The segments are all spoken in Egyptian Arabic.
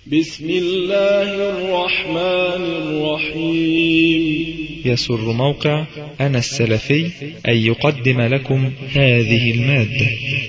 بسم الله الرحمن الرحيم يسر موقع أنا السلفي أن يقدم لكم هذه المادة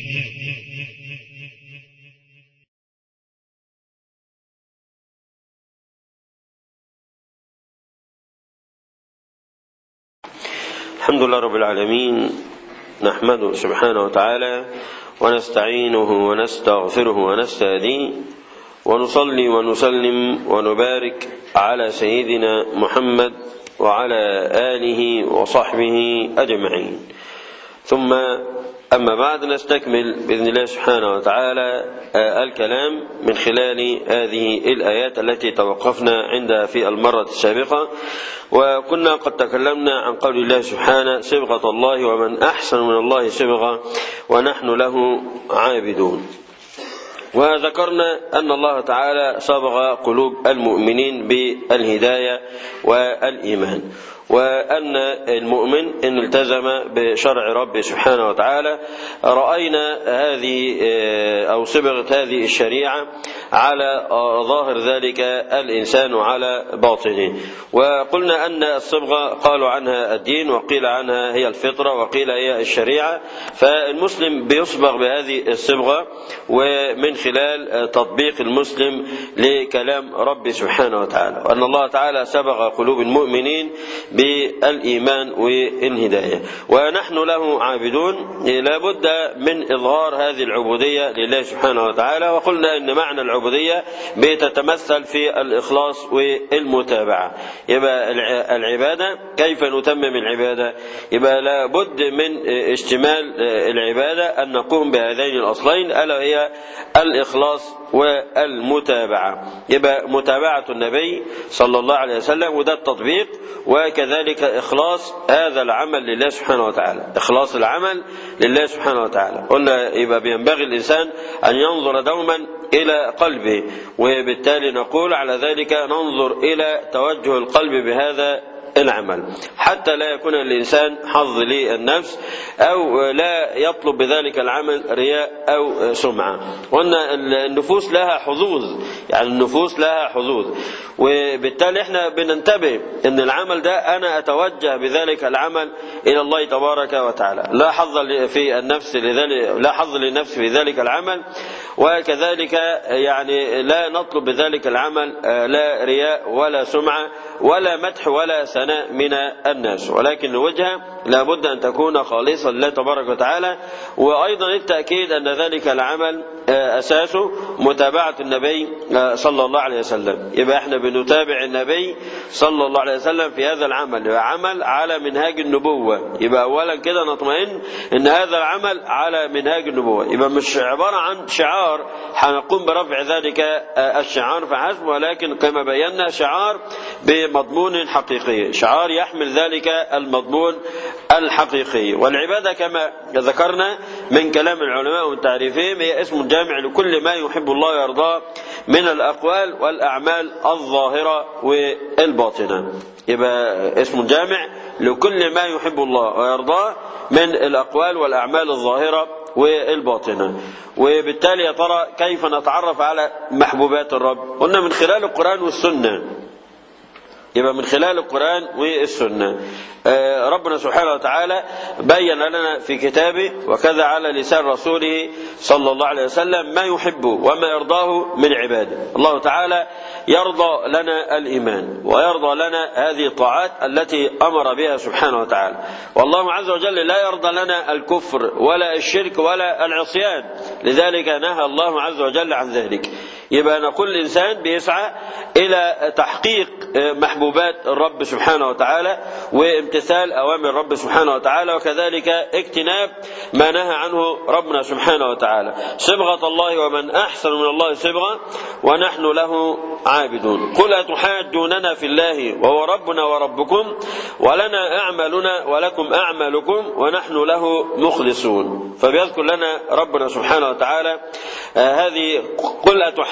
الحمد لله رب العالمين نحمده سبحانه وتعالى ونستعينه ونستغفره ونستهديه ونصلي ونسلم ونبارك على سيدنا محمد وعلى آله وصحبه أجمعين ثم أما بعد نستكمل بإذن الله سبحانه وتعالى الكلام من خلال هذه الآيات التي توقفنا عندها في المرة السابقة وكنا قد تكلمنا عن قول الله سبحانه صبغة الله ومن أحسن من الله صبغة ونحن له عابدون وذكرنا أن الله تعالى صبغ قلوب المؤمنين بالهداية والإيمان وأن المؤمن إن التزم بشرع ربه سبحانه وتعالى رأينا هذه أو صبغة هذه الشريعة على ظاهر ذلك الإنسان على باطنه وقلنا أن الصبغة قالوا عنها الدين وقيل عنها هي الفطرة وقيل هي الشريعة فالمسلم بيصبغ بهذه الصبغة ومن خلال تطبيق المسلم لكلام ربه سبحانه وتعالى وأن الله تعالى سبغ قلوب المؤمنين بالإيمان والهداية ونحن له عابدون لابد من إظهار هذه العبودية لله سبحانه وتعالى وقلنا أن معنى العبودية بتتمثل في الإخلاص والمتابعة يبقى العبادة كيف نتمم العبادة يبقى لابد من اشتمال العبادة أن نقوم بهذين الأصلين ألا هي الإخلاص والمتابعة يبقى متابعة النبي صلى الله عليه وسلم وده التطبيق وكذلك إخلاص هذا العمل لله سبحانه وتعالى إخلاص العمل لله سبحانه وتعالى قلنا يبقى بينبغي الإنسان أن ينظر دوما إلى قلبه وبالتالي نقول على ذلك ننظر إلى توجه القلب بهذا العمل حتى لا يكون الإنسان حظ للنفس أو لا يطلب بذلك العمل رياء أو سمعة وأن النفوس لها حظوظ يعني النفوس لها حظوظ وبالتالي احنا بننتبه ان العمل ده انا اتوجه بذلك العمل الى الله تبارك وتعالى لا حظ في النفس لذلك لا حظ للنفس في ذلك العمل وكذلك يعني لا نطلب بذلك العمل لا رياء ولا سمعه ولا مدح ولا ثناء من الناس ولكن الوجهه لابد ان تكون خالصا لله تبارك وتعالى وايضا التاكيد ان ذلك العمل اساسه متابعه النبي صلى الله عليه وسلم يبقى احنا بنتابع النبي صلى الله عليه وسلم في هذا العمل يبقى عمل على منهاج النبوه يبقى اولا كده نطمئن ان هذا العمل على منهاج النبوه يبقى مش عباره عن شعار هنقوم برفع ذلك الشعار فحسب ولكن كما بينا شعار بمضمون حقيقي شعار يحمل ذلك المضمون الحقيقي والعبادة كما ذكرنا من كلام العلماء وتعريفهم هي اسم جامع لكل ما يحب الله ويرضاه من الأقوال والأعمال الظاهرة والباطنة يبقى اسم جامع لكل ما يحب الله ويرضاه من الأقوال والأعمال الظاهرة والباطنة وبالتالي يا ترى كيف نتعرف على محبوبات الرب قلنا من خلال القرآن والسنة يبقى من خلال القرآن والسنة ربنا سبحانه وتعالى بين لنا في كتابه وكذا على لسان رسوله صلى الله عليه وسلم ما يحبه وما يرضاه من عباده الله تعالى يرضى لنا الإيمان ويرضى لنا هذه الطاعات التي أمر بها سبحانه وتعالى والله عز وجل لا يرضى لنا الكفر ولا الشرك ولا العصيان لذلك نهى الله عز وجل عن ذلك يبقى نقول الإنسان بيسعى إلى تحقيق محبوبات الرب سبحانه وتعالى وامتثال أوامر الرب سبحانه وتعالى وكذلك اجتناب ما نهى عنه ربنا سبحانه وتعالى صبغة الله ومن أحسن من الله صبغة ونحن له عابدون قل أتحاجوننا في الله وهو ربنا وربكم ولنا أعمالنا ولكم أعمالكم ونحن له مخلصون فبيذكر لنا ربنا سبحانه وتعالى هذه قل أتحاجوننا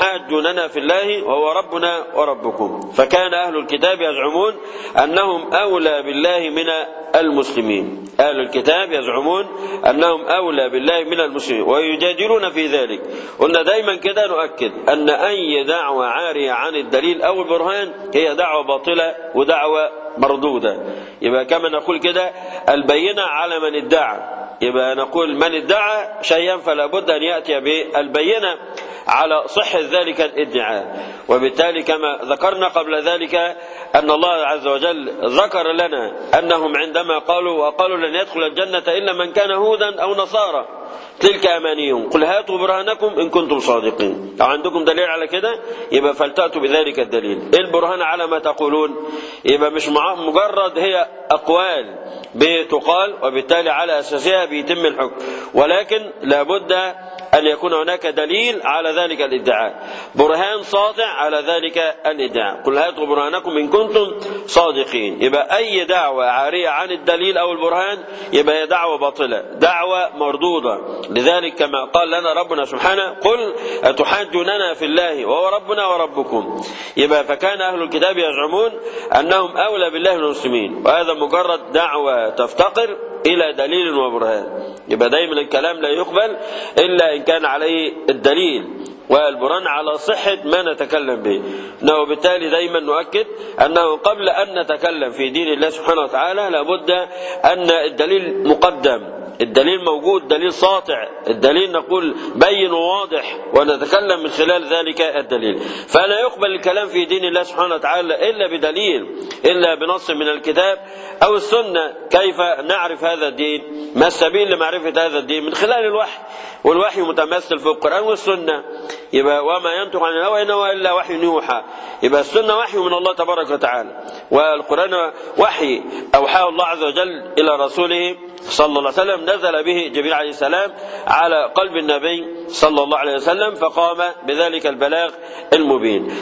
أتحاجوننا في الله وهو ربنا وربكم فكان أهل الكتاب يزعمون أنهم أولى بالله من المسلمين أهل الكتاب يزعمون أنهم أولى بالله من المسلمين ويجادلون في ذلك قلنا دايما كده نؤكد أن أي دعوة عارية عن الدليل أو البرهان هي دعوة باطلة ودعوة مردودة يبقى كما نقول كده البينة على من ادعى يبقى نقول من ادعى شيئا فلا بد أن يأتي بالبينة على صحة ذلك الادعاء وبالتالي كما ذكرنا قبل ذلك أن الله عز وجل ذكر لنا أنهم عندما قالوا وقالوا لن يدخل الجنة إلا من كان هودا أو نصارى تلك أمانيهم قل هاتوا برهانكم إن كنتم صادقين لو عندكم دليل على كده يبقى فلتأتوا بذلك الدليل إيه البرهان على ما تقولون يبقى مش مجرد هي أقوال بتقال وبالتالي على أساسها بيتم الحكم ولكن لابد أن يكون هناك دليل على ذلك الادعاء برهان ساطع على ذلك الادعاء قل هاتوا برهانكم إن كنتم صادقين يبقى أي دعوة عارية عن الدليل أو البرهان يبقى هي دعوة باطلة دعوة مردودة لذلك كما قال لنا ربنا سبحانه قل أتحاجوننا في الله وهو ربنا وربكم يبقى فكان أهل الكتاب يزعمون أنهم أولى بالله من المسلمين وهذا مجرد دعوة تفتقر إلى دليل وبرهان يبقى دايما الكلام لا يقبل إلا إن كان عليه الدليل والبرهان على صحة ما نتكلم به وبالتالي دايما نؤكد أنه قبل أن نتكلم في دين الله سبحانه وتعالى لابد أن الدليل مقدم الدليل موجود دليل ساطع الدليل نقول بين وواضح ونتكلم من خلال ذلك الدليل فلا يقبل الكلام في دين الله سبحانه وتعالى إلا بدليل إلا بنص من الكتاب أو السنة كيف نعرف هذا الدين ما السبيل لمعرفة هذا الدين من خلال الوحي والوحي متمثل في القرآن والسنة يبقى وما ينطق عن الهوى إن هو إلا وحي يوحى يبقى السنة وحي من الله تبارك وتعالى والقرآن وحي أوحاه الله عز وجل إلى رسوله صلى الله عليه وسلم نزل به جبريل عليه السلام على قلب النبي صلى الله عليه وسلم فقام بذلك البلاغ المبين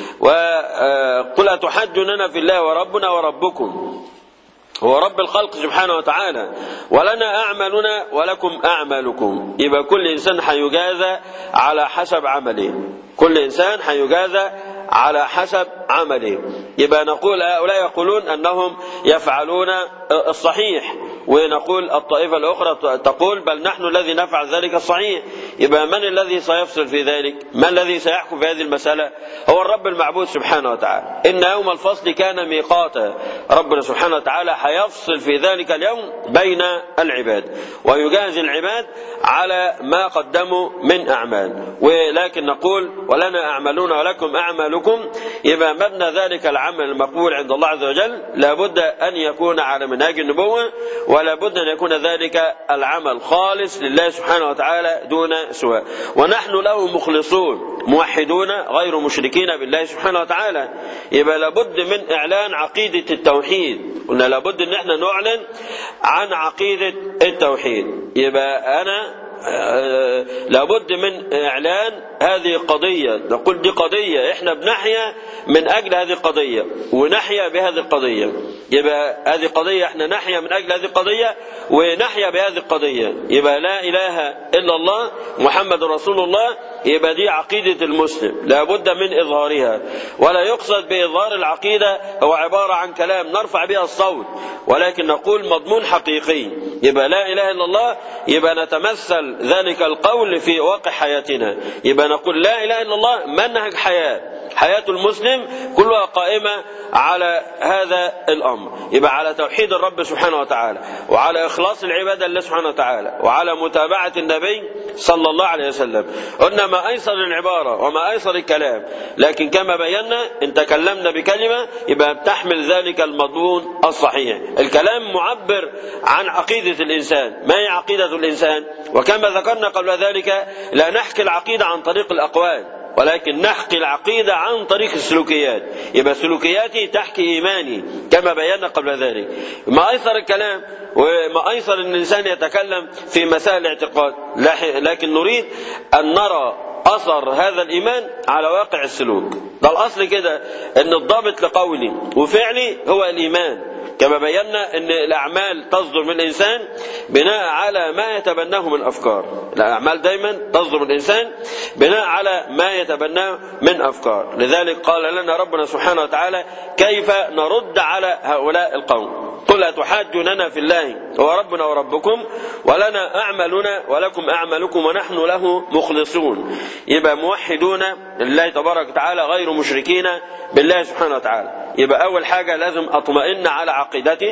وقل أتحجننا في الله وربنا وربكم هو رب الخلق سبحانه وتعالى ولنا أعمالنا ولكم أعمالكم يبقى كل إنسان حيجازى على حسب عمله كل إنسان حيجازى على حسب عمله يبقى نقول هؤلاء يقولون أنهم يفعلون الصحيح ونقول الطائفة الأخرى تقول بل نحن الذي نفعل ذلك الصحيح يبقى من الذي سيفصل في ذلك من الذي سيحكم في هذه المسألة هو الرب المعبود سبحانه وتعالى إن يوم الفصل كان ميقاتا ربنا سبحانه وتعالى حيفصل في ذلك اليوم بين العباد ويجازي العباد على ما قدموا من أعمال ولكن نقول ولنا أعمالون ولكم أعمالكم يبقى مبنى ذلك العمل المقبول عند الله عز وجل لابد أن يكون على منهاج النبوة ولا بد أن يكون ذلك العمل خالص لله سبحانه وتعالى دون سواء ونحن له مخلصون موحدون غير مشركين بالله سبحانه وتعالى يبقى لابد من إعلان عقيدة التوحيد قلنا لابد أن احنا نعلن عن عقيدة التوحيد يبقى أنا لابد من إعلان هذه قضية نقول دي قضية إحنا بنحيا من أجل هذه القضية ونحيا بهذه القضية يبقى هذه قضية إحنا نحيا من أجل هذه القضية ونحيا بهذه القضية يبقى لا إله إلا الله محمد رسول الله يبقى دي عقيدة المسلم لابد من إظهارها ولا يقصد بإظهار العقيدة هو عبارة عن كلام نرفع بها الصوت ولكن نقول مضمون حقيقي يبقى لا إله إلا الله يبقى نتمثل ذلك القول في واقع حياتنا يبقى نقول لا إله إلا الله منهج حياة حياة المسلم كلها قائمة على هذا الأمر يبقى على توحيد الرب سبحانه وتعالى وعلى إخلاص العبادة لله سبحانه وتعالى وعلى متابعة النبي صلى الله عليه وسلم قلنا ما أيسر العبارة وما أيسر الكلام لكن كما بينا إن تكلمنا بكلمة يبقى بتحمل ذلك المضمون الصحيح الكلام معبر عن عقيدة الإنسان ما هي عقيدة الإنسان وكما ذكرنا قبل ذلك لا نحكي العقيدة عن طريق الأقوال ولكن نحكي العقيدة عن طريق السلوكيات يبقى سلوكياتي تحكي إيماني كما بينا قبل ذلك ما أيسر الكلام وما أيسر أن الإنسان يتكلم في مسائل الاعتقاد لكن نريد أن نرى أثر هذا الإيمان على واقع السلوك ده الأصل كده أن الضابط لقولي وفعلي هو الإيمان كما بينا ان الاعمال تصدر من الانسان بناء على ما يتبناه من افكار الاعمال دايما تصدر من الانسان بناء على ما يتبناه من افكار لذلك قال لنا ربنا سبحانه وتعالى كيف نرد على هؤلاء القوم قل أتحاجوننا في الله هو ربنا وربكم ولنا أعمالنا ولكم أعمالكم ونحن له مخلصون يبقى موحدون لله تبارك وتعالى غير مشركين بالله سبحانه وتعالى يبقى أول حاجة لازم أطمئن على عقيدتي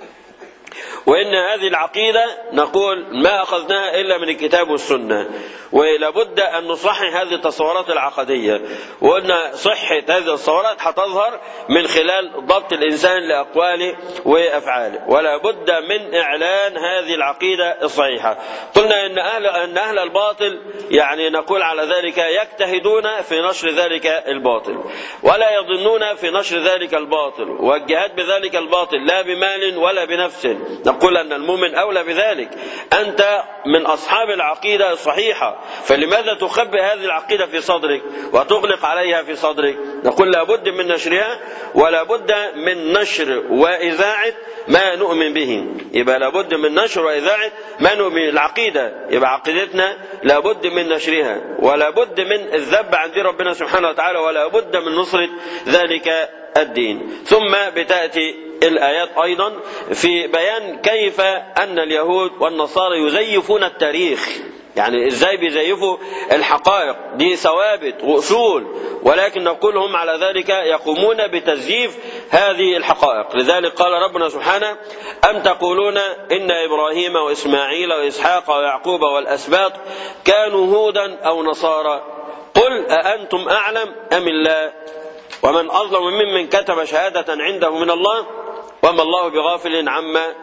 وإن هذه العقيدة نقول ما أخذناها إلا من الكتاب والسنة ولابد أن نصحح هذه التصورات العقدية وأن صحة هذه التصورات هتظهر من خلال ضبط الإنسان لأقواله وأفعاله ولا بد من إعلان هذه العقيدة الصحيحة قلنا أن أهل, أن أهل الباطل يعني نقول على ذلك يجتهدون في نشر ذلك الباطل ولا يظنون في نشر ذلك الباطل والجهاد بذلك الباطل لا بمال ولا بنفس نقول أن المؤمن أولى بذلك أنت من أصحاب العقيدة الصحيحة فلماذا تخبئ هذه العقيدة في صدرك وتغلق عليها في صدرك نقول لابد من نشرها ولا بد من نشر وإذاعة ما نؤمن به يبقى لابد من نشر وإذاعة ما نؤمن العقيدة يبقى عقيدتنا لابد من نشرها ولا بد من الذب عن دين ربنا سبحانه وتعالى ولا بد من نصرة ذلك الدين ثم بتأتي الآيات أيضا في بيان كيف أن اليهود والنصارى يزيفون التاريخ يعني ازاي بيزيفوا الحقائق دي ثوابت واصول ولكن نقول هم على ذلك يقومون بتزييف هذه الحقائق لذلك قال ربنا سبحانه ام تقولون ان ابراهيم واسماعيل واسحاق ويعقوب والاسباط كانوا هودا او نصارى قل اانتم اعلم ام الله ومن اظلم ممن كتب شهاده عنده من الله وما الله بغافل عما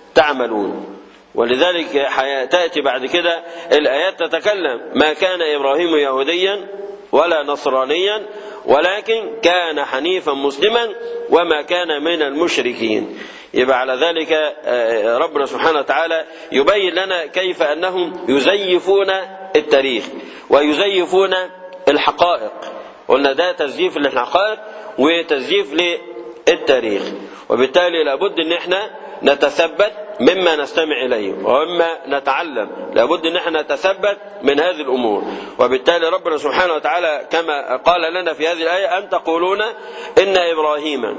تعملون ولذلك تأتي بعد كده الآيات تتكلم ما كان إبراهيم يهوديا ولا نصرانيا ولكن كان حنيفا مسلما وما كان من المشركين يبقى على ذلك ربنا سبحانه وتعالى يبين لنا كيف أنهم يزيفون التاريخ ويزيفون الحقائق قلنا ده تزييف للحقائق وتزييف للتاريخ وبالتالي لابد ان احنا نتثبت مما نستمع إليه ومما نتعلم لابد أن احنا نتثبت من هذه الأمور وبالتالي ربنا سبحانه وتعالى كما قال لنا في هذه الآية أن تقولون إن إبراهيم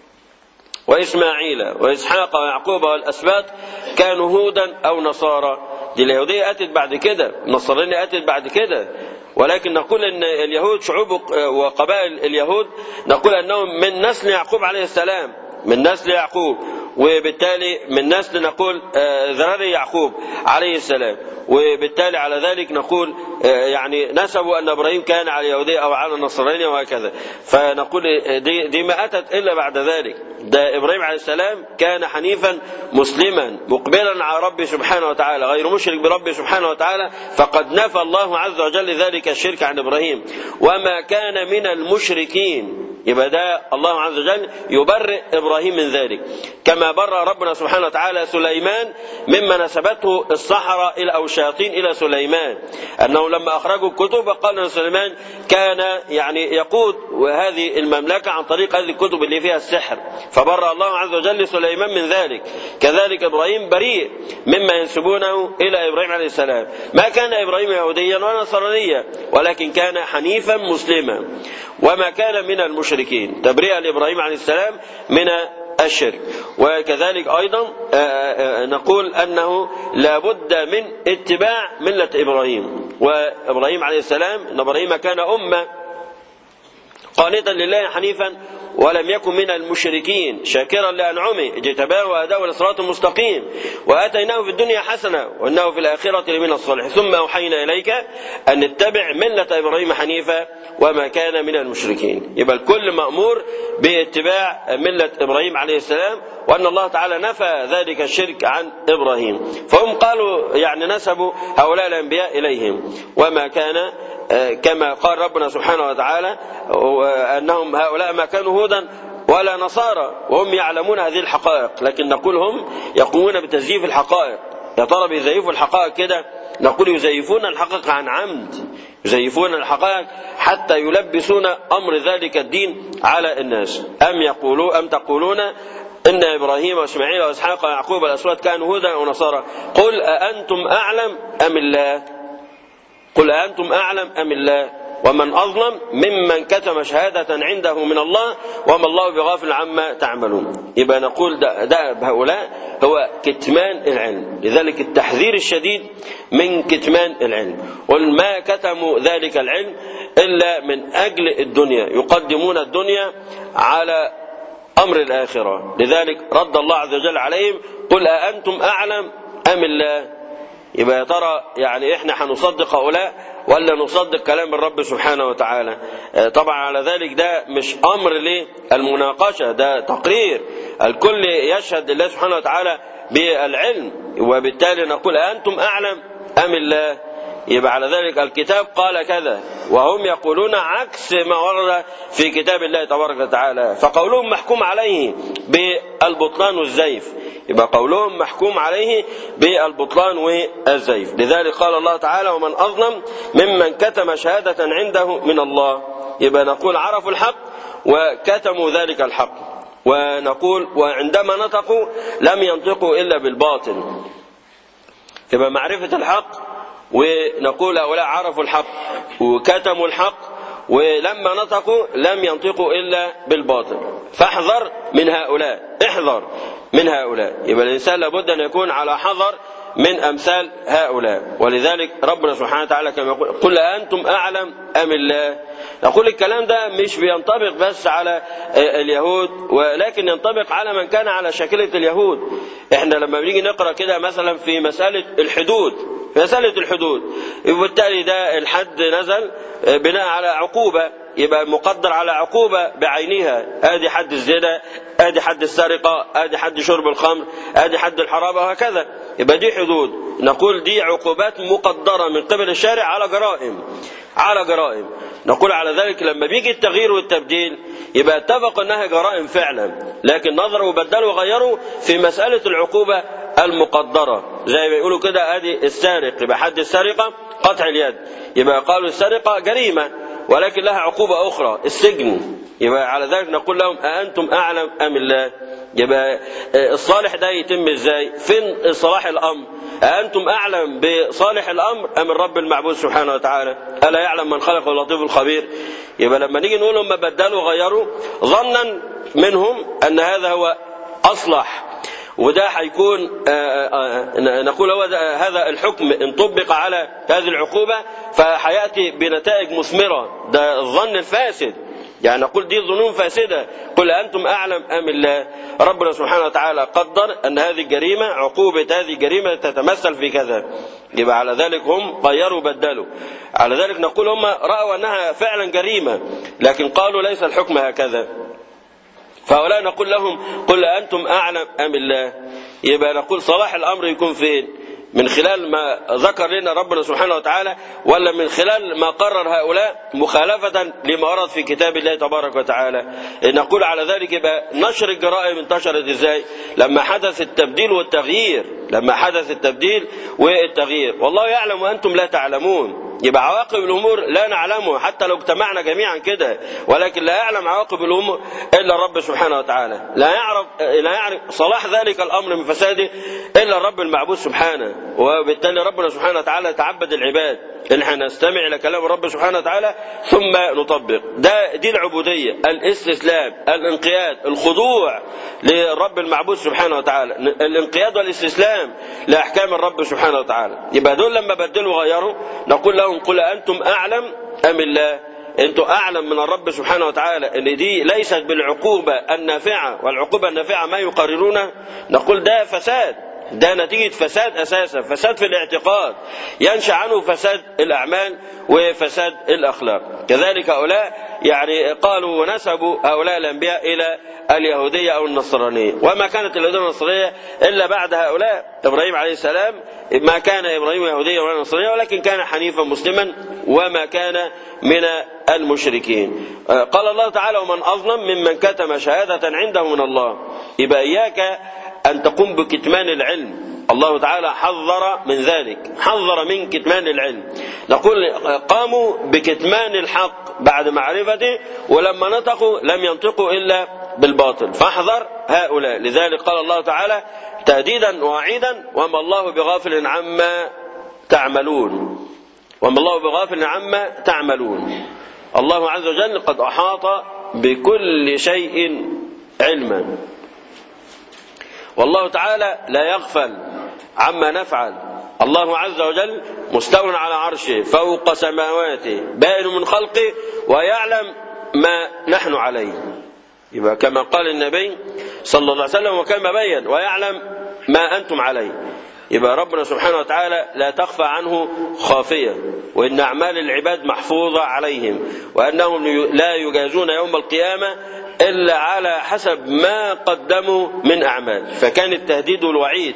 وإسماعيل وإسحاق ويعقوب والأسباط كانوا هودا أو نصارى دي اليهودية أتت بعد كده النصرانية أتت بعد كده ولكن نقول ان اليهود شعوب وقبائل اليهود نقول انهم من نسل يعقوب عليه السلام من نسل يعقوب وبالتالي من نسل نقول ذراري يعقوب عليه السلام وبالتالي على ذلك نقول يعني نسبوا ان ابراهيم كان على اليهوديه او على النصرانيه وهكذا فنقول دي, دي ما اتت الا بعد ذلك ده ابراهيم عليه السلام كان حنيفا مسلما مقبلا على ربه سبحانه وتعالى غير مشرك بربه سبحانه وتعالى فقد نفى الله عز وجل ذلك الشرك عن ابراهيم وما كان من المشركين يبقى ده الله عز وجل يبرئ ابراهيم من ذلك كما برأ ربنا سبحانه وتعالى سليمان مما نسبته الصحراء الى او الشياطين الى سليمان انه لما اخرجوا الكتب قال سليمان كان يعني يقود هذه المملكه عن طريق هذه الكتب اللي فيها السحر فبرأ الله عز وجل سليمان من ذلك كذلك ابراهيم بريء مما ينسبونه الى ابراهيم عليه السلام ما كان ابراهيم يهوديا ولا نصرانيا ولكن كان حنيفا مسلما وما كان من المشركين تبرئه لابراهيم عليه السلام من الشرك وكذلك ايضا نقول انه لابد من اتباع مله ابراهيم وابراهيم عليه السلام ان ابراهيم كان امه قانتا لله حنيفا ولم يكن من المشركين شاكرا لأنعمه اجتباه وأداه لصراط المستقيم وآتيناه في الدنيا حسنة وإنه في الآخرة لمن الصالحين ثم أوحينا إليك أن نتبع ملة إبراهيم حنيفا وما كان من المشركين يبقى الكل مأمور باتباع ملة إبراهيم عليه السلام وأن الله تعالى نفى ذلك الشرك عن إبراهيم فهم قالوا يعني نسبوا هؤلاء الأنبياء إليهم وما كان كما قال ربنا سبحانه وتعالى أنهم هؤلاء ما كانوا هودا ولا نصارى وهم يعلمون هذه الحقائق لكن نقول هم يقومون بتزييف الحقائق يا ترى بيزيفوا الحقائق كده نقول يزيفون الحقائق عن عمد يزيفون الحقائق حتى يلبسون امر ذلك الدين على الناس ام يقولوا ام تقولون إن إبراهيم وإسماعيل وإسحاق ويعقوب والأسود كانوا هدى ونصارى قل أأنتم أعلم أم الله قل أأنتم أعلم أم الله ومن أظلم ممن كتم شهادة عنده من الله وما الله بغافل عما تعملون يبقى نقول ده, ده هؤلاء هو كتمان العلم لذلك التحذير الشديد من كتمان العلم قل ما كتموا ذلك العلم إلا من أجل الدنيا يقدمون الدنيا على أمر الآخرة لذلك رد الله عز وجل عليهم قل أأنتم أعلم أم الله يبقى يا ترى يعني احنا هنصدق هؤلاء ولا نصدق كلام الرب سبحانه وتعالى طبعا على ذلك ده مش امر للمناقشه ده تقرير الكل يشهد لله سبحانه وتعالى بالعلم وبالتالي نقول انتم اعلم ام الله يبقى على ذلك الكتاب قال كذا وهم يقولون عكس ما ورد في كتاب الله تبارك وتعالى فقولهم محكوم عليه بالبطلان والزيف يبقى قولهم محكوم عليه بالبطلان والزيف لذلك قال الله تعالى ومن أظلم ممن كتم شهادة عنده من الله يبقى نقول عرفوا الحق وكتموا ذلك الحق ونقول وعندما نطقوا لم ينطقوا إلا بالباطل يبقى معرفة الحق ونقول هؤلاء عرفوا الحق وكتموا الحق ولما نطقوا لم ينطقوا إلا بالباطل فاحذر من هؤلاء احذر من هؤلاء يبقى الإنسان لابد أن يكون على حذر من أمثال هؤلاء ولذلك ربنا سبحانه وتعالى كما يقول قل أنتم أعلم أم الله نقول الكلام ده مش بينطبق بس على اليهود ولكن ينطبق على من كان على شاكلة اليهود احنا لما بنيجي نقرأ كده مثلا في مسألة الحدود في مسألة الحدود وبالتالي ده الحد نزل بناء على عقوبة يبقى مقدر على عقوبة بعينها ادي حد الزنا ادي حد السرقة ادي حد شرب الخمر ادي حد الحرابة وهكذا يبقى دي حدود نقول دي عقوبات مقدرة من قبل الشارع على جرائم على جرائم نقول على ذلك لما بيجي التغيير والتبديل يبقى اتفقوا انها جرائم فعلا لكن نظروا وبدلوا وغيروا في مسألة العقوبة المقدرة زي ما يقولوا كده ادي السارق يبقى حد السرقة قطع اليد يبقى قالوا السرقة جريمة ولكن لها عقوبة أخرى السجن يبقى على ذلك نقول لهم أأنتم أعلم أم الله يبقى الصالح ده يتم ازاي فين صلاح الأمر أأنتم أعلم بصالح الأمر أم الرب المعبود سبحانه وتعالى ألا يعلم من خلق اللطيف الخبير يبقى لما نيجي نقول هم بدلوا وغيروا ظنا منهم أن هذا هو أصلح وده هيكون نقول هو هذا الحكم ان طبق على هذه العقوبه فهياتي بنتائج مثمره ده الظن الفاسد يعني نقول دي ظنون فاسده قل انتم اعلم ام الله ربنا سبحانه وتعالى قدر ان هذه الجريمه عقوبه هذه الجريمه تتمثل في كذا يبقى على ذلك هم غيروا بدلوا على ذلك نقول هم راوا انها فعلا جريمه لكن قالوا ليس الحكم هكذا فهؤلاء نقول لهم قل أنتم أعلم أم الله يبقى نقول صلاح الأمر يكون فين من خلال ما ذكر لنا ربنا سبحانه وتعالى ولا من خلال ما قرر هؤلاء مخالفة لما ورد في كتاب الله تبارك وتعالى نقول على ذلك يبقى نشر الجرائم انتشرت ازاي لما حدث التبديل والتغيير لما حدث التبديل والتغيير والله يعلم وأنتم لا تعلمون يبقى عواقب الامور لا نعلمها حتى لو اجتمعنا جميعا كده ولكن لا يعلم عواقب الامور الا الرب سبحانه وتعالى لا يعرف لا يعرف صلاح ذلك الامر من فساده الا الرب المعبود سبحانه وبالتالي ربنا سبحانه وتعالى تعبد العباد ان احنا نستمع الى كلام الرب سبحانه وتعالى ثم نطبق ده دي العبوديه الاستسلام الانقياد الخضوع للرب المعبود سبحانه وتعالى الانقياد والاستسلام لاحكام الرب سبحانه وتعالى يبقى دول لما بدلوا وغيروا نقول لهم قل انتم اعلم ام الله انتم اعلم من الرب سبحانه وتعالى ان دي ليست بالعقوبه النافعه والعقوبه النافعه ما يقررونه نقول ده فساد ده نتيجة فساد أساسا فساد في الاعتقاد ينشأ عنه فساد الأعمال وفساد الأخلاق كذلك هؤلاء يعني قالوا ونسبوا هؤلاء الأنبياء إلى اليهودية أو النصرانية وما كانت اليهودية والنصرانية إلا بعد هؤلاء إبراهيم عليه السلام ما كان إبراهيم يهوديا ولا نصرانيا ولكن كان حنيفا مسلما وما كان من المشركين قال الله تعالى ومن أظلم ممن كتم شهادة عنده من الله يبقى إياك أن تقوم بكتمان العلم الله تعالى حذر من ذلك حذر من كتمان العلم نقول قاموا بكتمان الحق بعد معرفته ولما نطقوا لم ينطقوا إلا بالباطل فاحذر هؤلاء لذلك قال الله تعالى تهديدا ووعيدا وما الله بغافل عما تعملون وما الله بغافل عما تعملون الله عز وجل قد أحاط بكل شيء علما والله تعالى لا يغفل عما نفعل الله عز وجل مستو على عرشه فوق سماواته بائن من خلقه ويعلم ما نحن عليه يبقى كما قال النبي صلى الله عليه وسلم وكما بين ويعلم ما أنتم عليه يبقى ربنا سبحانه وتعالى لا تخفى عنه خافية وإن أعمال العباد محفوظة عليهم وأنهم لا يجازون يوم القيامة إلا على حسب ما قدموا من أعمال فكان التهديد والوعيد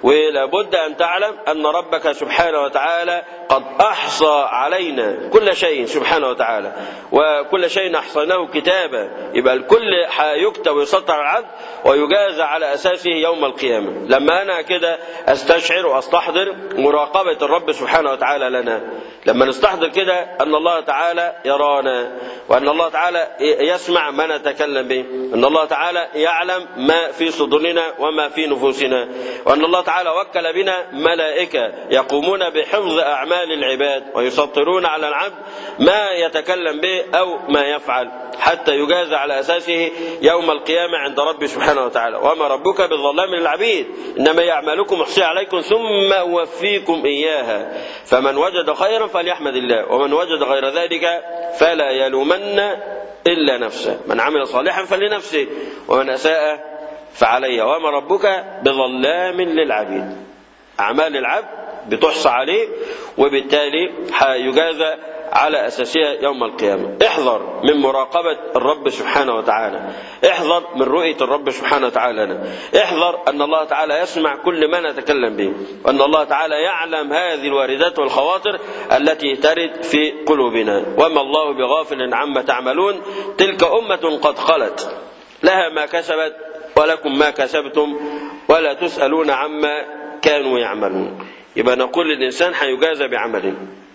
ولابد أن تعلم أن ربك سبحانه وتعالى قد أحصى علينا كل شيء سبحانه وتعالى وكل شيء أحصيناه كتابا يبقى الكل يكتب ويسطر على العبد ويجازى على أساسه يوم القيامة لما أنا كده أستشعر وأستحضر مراقبة الرب سبحانه وتعالى لنا لما نستحضر كده أن الله تعالى يرانا وأن الله تعالى يسمع ما نتكلم به أن الله تعالى يعلم ما في صدورنا وما في نفوسنا وأن الله تعالى وكل بنا ملائكة يقومون بحفظ أعمال العباد ويسطرون على العبد ما يتكلم به أو ما يفعل حتى يجازى على أساسه يوم القيامة عند ربي سبحانه وتعالى وما ربك بالظلام للعبيد إنما يعملكم أحصي عليكم ثم أوفيكم إياها فمن وجد خيرا فليحمد الله ومن وجد غير ذلك فلا يلومن إلا نفسه من عمل صالحا فلنفسه ومن أساء فعليها وما ربك بظلام للعبيد أعمال العبد بتحصى عليه وبالتالي يجازى على أساسها يوم القيامة احذر من مراقبة الرب سبحانه وتعالى احذر من رؤية الرب سبحانه وتعالى لنا احذر أن الله تعالى يسمع كل ما نتكلم به وأن الله تعالى يعلم هذه الواردات والخواطر التي ترد في قلوبنا وما الله بغافل عما تعملون تلك أمة قد خلت لها ما كسبت ولكم ما كسبتم ولا تسألون عما كانوا يعملون يبقى نقول للإنسان حيجازى بعمله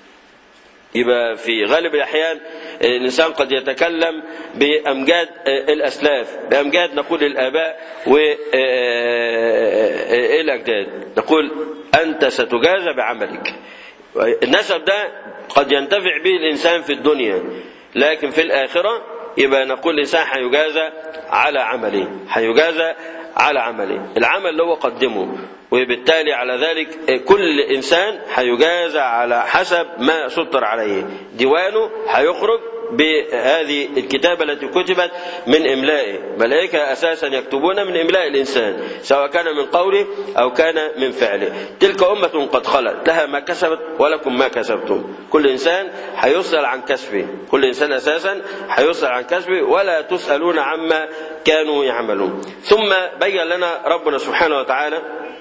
يبقى في غالب الأحيان الإنسان قد يتكلم بأمجاد الأسلاف بأمجاد نقول الآباء والأجداد نقول أنت ستجازى بعملك النسب ده قد ينتفع به الإنسان في الدنيا لكن في الآخرة يبقى نقول الإنسان حيجازى على عمله حيجازى على عمله العمل اللي هو قدمه وبالتالي على ذلك كل إنسان حيجازى على حسب ما سطر عليه ديوانه حيخرج بهذه الكتابة التي كتبت من إملائه ملائكة أساسا يكتبون من إملاء الإنسان سواء كان من قوله أو كان من فعله تلك أمة قد خلت لها ما كسبت ولكم ما كسبتم كل إنسان حيسأل عن كسبه كل إنسان أساسا حيسأل عن كسبه ولا تسألون عما كانوا يعملون ثم بين لنا ربنا سبحانه وتعالى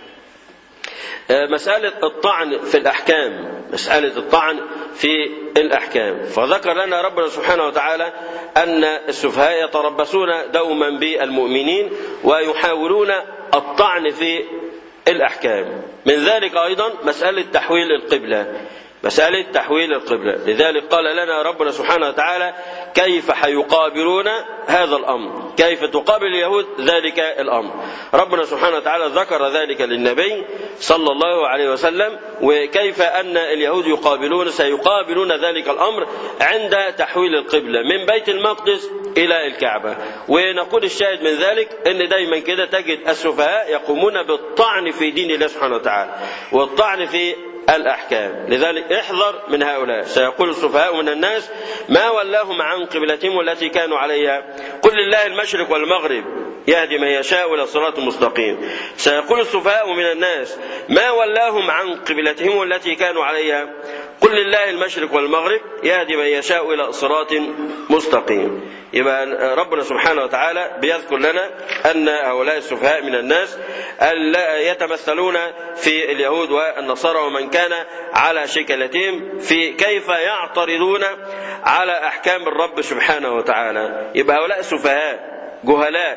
مسألة الطعن في الأحكام مسألة الطعن في الأحكام فذكر لنا ربنا سبحانه وتعالى أن السفهاء يتربصون دوما بالمؤمنين ويحاولون الطعن في الأحكام من ذلك أيضا مسألة تحويل القبلة مسألة تحويل القبلة لذلك قال لنا ربنا سبحانه وتعالى كيف حيقابلون هذا الأمر كيف تقابل اليهود ذلك الأمر ربنا سبحانه وتعالى ذكر ذلك للنبي صلى الله عليه وسلم وكيف أن اليهود يقابلون سيقابلون ذلك الأمر عند تحويل القبلة من بيت المقدس إلى الكعبة ونقول الشاهد من ذلك أن دايما كده تجد السفهاء يقومون بالطعن في دين الله سبحانه وتعالى والطعن في الأحكام لذلك احذر من هؤلاء سيقول السفهاء من الناس ما ولاهم عن قبلتهم التي كانوا عليها قل لله المشرق والمغرب يهدي من يشاء إلى صراط مستقيم سيقول السفهاء من الناس ما ولاهم عن قبلتهم التي كانوا عليها قل لله المشرق والمغرب يهدي من يشاء إلى صراط مستقيم يبقى ربنا سبحانه وتعالى بيذكر لنا أن هؤلاء السفهاء من الناس يتمثلون في اليهود والنصارى ومن كان على شكلتهم في كيف يعترضون على أحكام الرب سبحانه وتعالى يبقى هؤلاء سفهاء جهلاء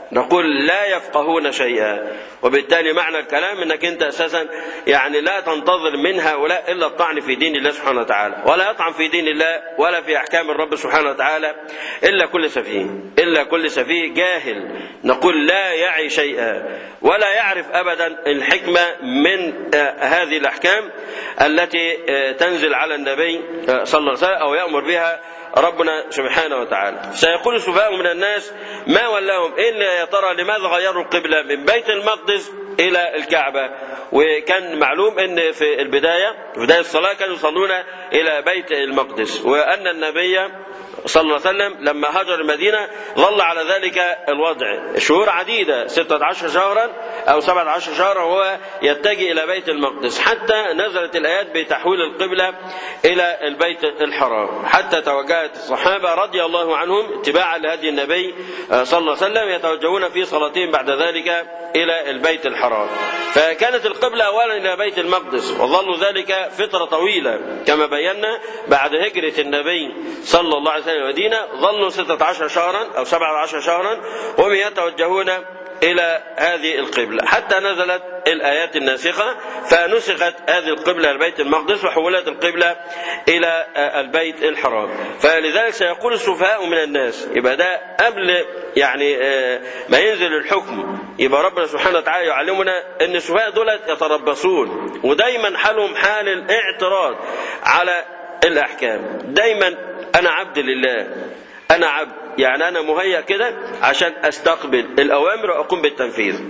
نقول لا يفقهون شيئا وبالتالي معنى الكلام انك انت اساسا يعني لا تنتظر من هؤلاء الا الطعن في دين الله سبحانه وتعالى ولا يطعن في دين الله ولا في احكام الرب سبحانه وتعالى الا كل سفيه الا كل سفيه جاهل نقول لا يعي شيئا ولا يعرف ابدا الحكمه من هذه الاحكام التي تنزل على النبي صلى الله عليه وسلم او يامر بها ربنا سبحانه وتعالى سيقول السفهاء من الناس ما ولاهم إلا يا ترى لماذا غيروا القبلة من بيت المقدس إلى الكعبة وكان معلوم أن في البداية في بداية الصلاة كانوا يصلون إلى بيت المقدس وأن النبي صلى الله عليه وسلم لما هاجر المدينة ظل على ذلك الوضع شهور عديدة 16 شهرا أو 17 شهرا وهو يتجه إلى بيت المقدس حتى نزلت الآيات بتحويل القبلة إلى البيت الحرام حتى توجهت الصحابة رضي الله عنهم اتباعا لهدي النبي صلى الله عليه وسلم يتوجهون في صلاتهم بعد ذلك إلى البيت الحرام فكانت القبلة أولا إلى بيت المقدس وظلوا ذلك فترة طويلة كما بينا بعد هجرة النبي صلى الله عليه وسلم المدينة ظلوا 16 شهرا أو 17 شهرا وهم يتوجهون إلى هذه القبلة حتى نزلت الآيات الناسخة فنسخت هذه القبلة لبيت المقدس وحولت القبلة إلى البيت الحرام فلذلك سيقول السفهاء من الناس يبقى ده قبل يعني ما ينزل الحكم يبقى ربنا سبحانه وتعالى يعلمنا ان السفهاء دول يتربصون ودايما حالهم حال الاعتراض على الاحكام دايما انا عبد لله انا عبد يعني انا مهيأ كده عشان استقبل الاوامر واقوم بالتنفيذ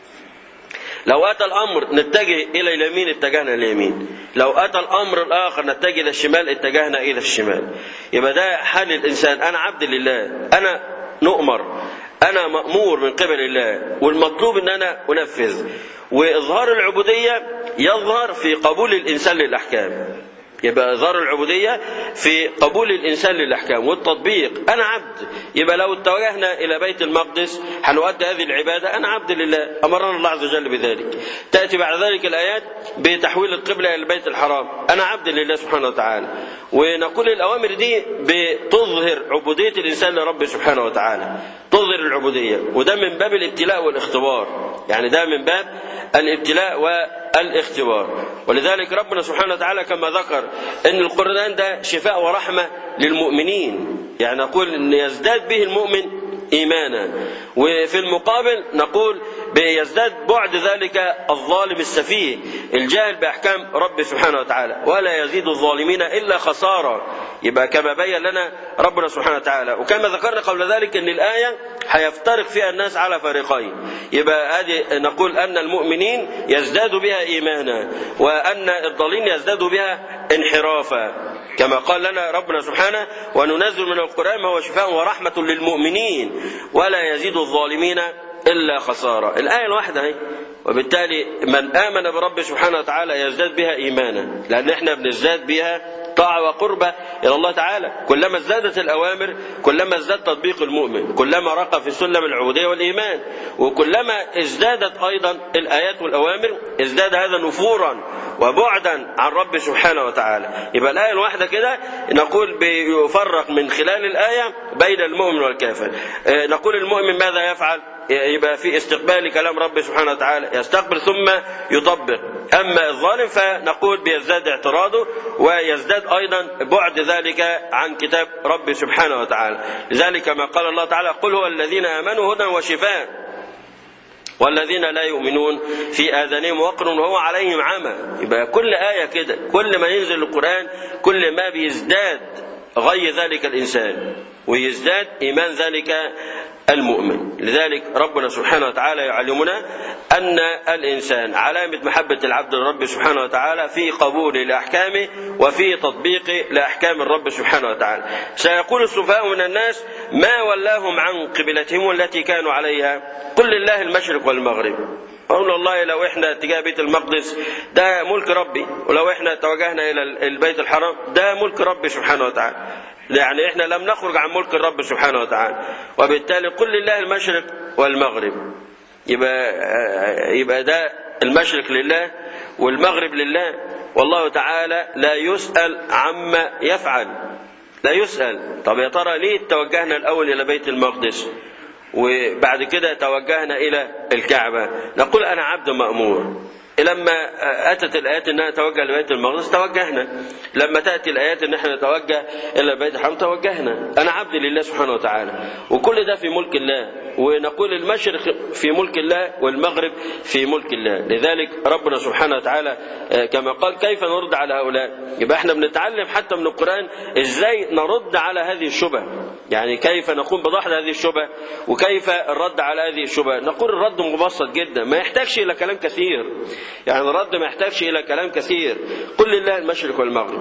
لو اتى الامر نتجه الى اليمين اتجهنا اليمين لو اتى الامر الاخر نتجه الى الشمال اتجهنا الى الشمال يبقى ده حال الانسان انا عبد لله انا نؤمر انا مامور من قبل الله والمطلوب ان انا انفذ واظهار العبوديه يظهر في قبول الانسان للاحكام يبقى إظهار العبودية في قبول الإنسان للأحكام والتطبيق أنا عبد يبقى لو اتجهنا إلى بيت المقدس هنؤدي هذه العبادة أنا عبد لله أمرنا الله عز وجل بذلك تأتي بعد ذلك الآيات بتحويل القبلة إلى البيت الحرام أنا عبد لله سبحانه وتعالى ونقول الأوامر دي بتظهر عبودية الإنسان لرب سبحانه وتعالى تظهر العبودية وده من باب الابتلاء والاختبار يعني ده من باب الابتلاء والاختبار ولذلك ربنا سبحانه وتعالى كما ذكر ان القرآن ده شفاء ورحمة للمؤمنين يعني نقول ان يزداد به المؤمن ايمانا وفي المقابل نقول بيزداد بعد ذلك الظالم السفيه الجاهل باحكام رب سبحانه وتعالى ولا يزيد الظالمين الا خسارا يبقى كما بين لنا ربنا سبحانه وتعالى وكما ذكرنا قبل ذلك ان الايه هيفترق فيها الناس على فريقين يبقى هذه نقول ان المؤمنين يزداد بها ايمانا وان الضالين يزداد بها انحرافا كما قال لنا ربنا سبحانه وننزل من القرآن ما هو شفاء ورحمة للمؤمنين ولا يزيد الظالمين إلا خسارة الآية الواحدة هي وبالتالي من آمن برب سبحانه وتعالى يزداد بها إيمانا لأن احنا بنزداد بها طاعة وقربة إلى الله تعالى كلما ازدادت الأوامر كلما ازداد تطبيق المؤمن كلما رقى في سلم العبودية والإيمان وكلما ازدادت أيضا الآيات والأوامر ازداد هذا نفورا وبعدا عن رب سبحانه وتعالى يبقى الآية الواحدة كده نقول بيفرق من خلال الآية بين المؤمن والكافر نقول المؤمن ماذا يفعل يبقى في استقبال كلام رب سبحانه وتعالى يستقبل ثم يطبق أما الظالم فنقول بيزداد اعتراضه ويزداد أيضا بعد ذلك عن كتاب رب سبحانه وتعالى لذلك ما قال الله تعالى قل هو الذين آمنوا هدى وشفاء والذين لا يؤمنون في آذانهم وقر وهو عليهم عمى يبقى كل آية كده كل ما ينزل القرآن كل ما بيزداد غي ذلك الإنسان ويزداد إيمان ذلك المؤمن لذلك ربنا سبحانه وتعالى يعلمنا أن الإنسان علامة محبة العبد للرب سبحانه وتعالى في قبول لأحكامه وفي تطبيق لأحكام الرب سبحانه وتعالى سيقول السفهاء من الناس ما ولاهم عن قبلتهم التي كانوا عليها قل لله المشرق والمغرب أقول والله لو احنا اتجاه بيت المقدس ده ملك ربي ولو احنا توجهنا الى البيت الحرام ده ملك ربي سبحانه وتعالى يعني احنا لم نخرج عن ملك الرب سبحانه وتعالى وبالتالي قل لله المشرق والمغرب يبقى يبقى ده المشرق لله والمغرب لله والله تعالى لا يسأل عما يفعل لا يسأل طب يا ترى ليه توجهنا الأول إلى بيت المقدس وبعد كده توجهنا إلى الكعبة نقول أنا عبد مأمور لما أتت الآيات أنها توجه لبيت المقدس توجهنا لما تأتي الآيات أن احنا نتوجه إلى بيت الحرام توجهنا أنا عبد لله سبحانه وتعالى وكل ده في ملك الله ونقول المشرق في ملك الله والمغرب في ملك الله لذلك ربنا سبحانه وتعالى كما قال كيف نرد على هؤلاء يبقى احنا بنتعلم حتى من القرآن ازاي نرد على هذه الشبه يعني كيف نقوم بضحض هذه الشبه وكيف الرد على هذه الشبه نقول الرد مبسط جدا ما يحتاجش الى كلام كثير يعني الرد ما يحتاجش الى كلام كثير قل لله المشرق والمغرب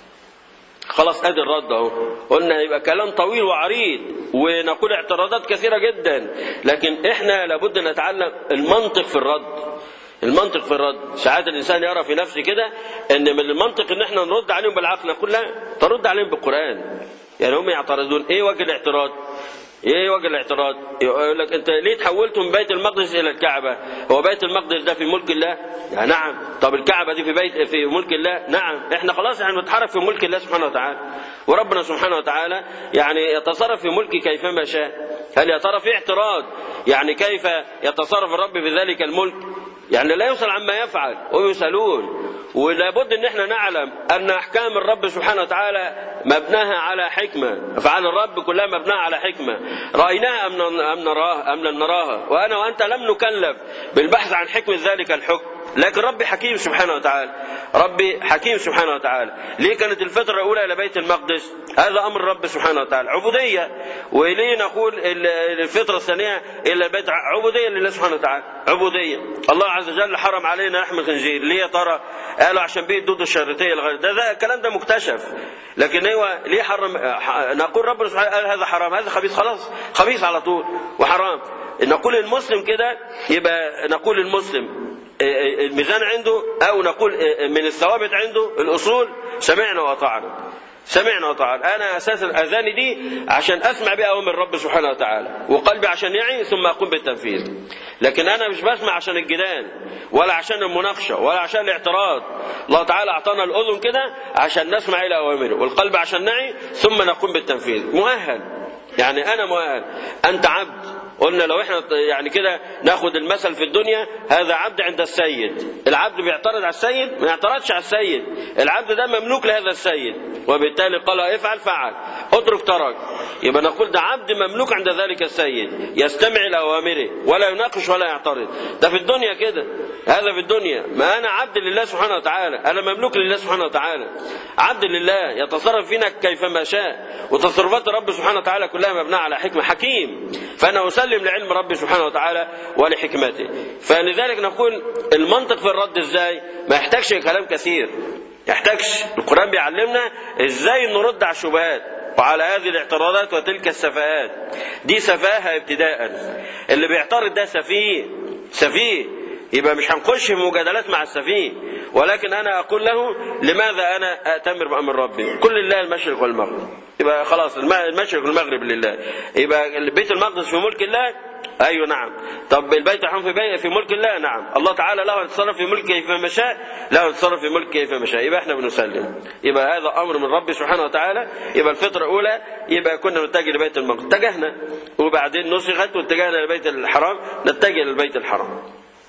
خلاص ادي الرد اهو قلنا يبقى كلام طويل وعريض ونقول اعتراضات كثيره جدا لكن احنا لابد نتعلم المنطق في الرد المنطق في الرد ساعات الانسان يرى في نفسه كده ان من المنطق ان احنا نرد عليهم بالعقل نقول لا ترد عليهم بالقران يعني هم يعترضون ايه وجه الاعتراض ايه وجه الاعتراض يقول لك انت ليه تحولت من بيت المقدس الى الكعبه هو بيت المقدس ده في ملك الله يعني نعم طب الكعبه دي في بيت في ملك الله نعم احنا خلاص احنا بنتحرك في ملك الله سبحانه وتعالى وربنا سبحانه وتعالى يعني يتصرف في ملكه كيفما شاء هل يا ترى في اعتراض يعني كيف يتصرف الرب في ذلك الملك يعني لا يسأل عما يفعل ويسألون ولابد ان احنا نعلم ان احكام الرب سبحانه وتعالى مبناها على حكمه افعال الرب كلها مبناها على حكمه رايناها ام ام نراها ام لم نراها وانا وانت لم نكلف بالبحث عن حكمه ذلك الحكم لكن ربي حكيم سبحانه وتعالى ربي حكيم سبحانه وتعالى ليه كانت الفترة الأولى إلى بيت المقدس هذا أمر رب سبحانه وتعالى عبودية وليه نقول الفترة الثانية إلى بيت عبودية لله سبحانه وتعالى عبودية الله عز وجل حرم علينا لحم الخنزير ليه يا ترى قالوا عشان بيه الدود الشريطية الغير ده, ده الكلام ده مكتشف لكن هو ليه حرم نقول ربنا سبحانه قال هذا حرام هذا خبيث خلاص خبيث على طول وحرام نقول المسلم كده يبقى نقول المسلم الميزان عنده او نقول من الثوابت عنده الاصول سمعنا واطعنا سمعنا وطاعنا انا اساس الاذان دي عشان اسمع بها اوامر الرب سبحانه وتعالى وقلبي عشان يعي ثم اقوم بالتنفيذ لكن انا مش بسمع عشان الجدال ولا عشان المناقشه ولا عشان الاعتراض الله تعالى اعطانا الاذن كده عشان نسمع الى اوامره والقلب عشان نعي ثم نقوم بالتنفيذ مؤهل يعني انا مؤهل انت عبد قلنا لو احنا يعني كده ناخد المثل في الدنيا هذا عبد عند السيد العبد بيعترض على السيد ما يعترضش على السيد العبد ده مملوك لهذا السيد وبالتالي قال افعل فعل اترك ترك يبقى نقول ده عبد مملوك عند ذلك السيد يستمع لاوامره ولا يناقش ولا يعترض ده في الدنيا كده هذا في الدنيا ما انا عبد لله سبحانه وتعالى انا مملوك لله سبحانه وتعالى عبد لله يتصرف فينا كيفما شاء وتصرفات الرب سبحانه وتعالى كلها مبنيه على حكمه حكيم فانا اسلم لعلم ربي سبحانه وتعالى ولحكمته فلذلك نقول المنطق في الرد ازاي ما يحتاجش كلام كثير يحتاجش القران بيعلمنا ازاي نرد على الشبهات وعلى هذه الاعتراضات وتلك السفاهات دي سفاهه ابتداء اللي بيعترض ده سفيه سفيه يبقى مش هنخش في مجادلات مع السفيه ولكن انا اقول له لماذا انا اتمر بامر ربي كل الله المشرق والمغرب يبقى خلاص المشرق والمغرب لله يبقى بيت المقدس في ملك الله ايوه نعم طب البيت الحرام في بي... في ملك الله نعم الله تعالى له ان يتصرف في ملكه كيفما شاء له ان يتصرف في ملكه كيفما شاء يبقى احنا بنسلم يبقى هذا امر من ربي سبحانه وتعالى يبقى الفتره الاولى يبقى كنا نتجه لبيت المقدس اتجهنا وبعدين نسخت واتجهنا لبيت الحرام نتجه للبيت الحرام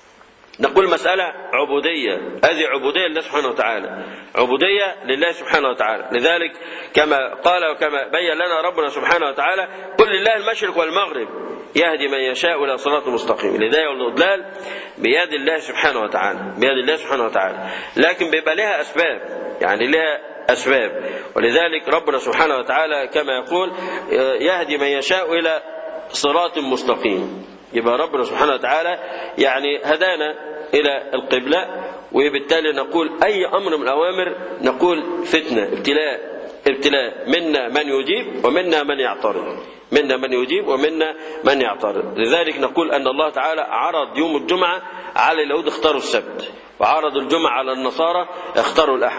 نقول مسألة عبودية هذه عبودية لله سبحانه وتعالى عبودية لله سبحانه وتعالى لذلك كما قال وكما بين لنا ربنا سبحانه وتعالى قل لله المشرق والمغرب يهدي من يشاء إلى صراط مستقيم الهداية والإضلال بيد الله سبحانه وتعالى بيد الله سبحانه وتعالى لكن بيبقى لها أسباب يعني لها أسباب ولذلك ربنا سبحانه وتعالى كما يقول يهدي من يشاء إلى صراط مستقيم يبقى ربنا سبحانه وتعالى يعني هدانا إلى القبلة وبالتالي نقول أي أمر من الأوامر نقول فتنة ابتلاء ابتلاء منا من يجيب ومنا من يعترض منا من يجيب ومنا من يعترض لذلك نقول أن الله تعالى عرض يوم الجمعة على اليهود اختاروا السبت وعرض الجمعة على النصارى اختاروا الأحد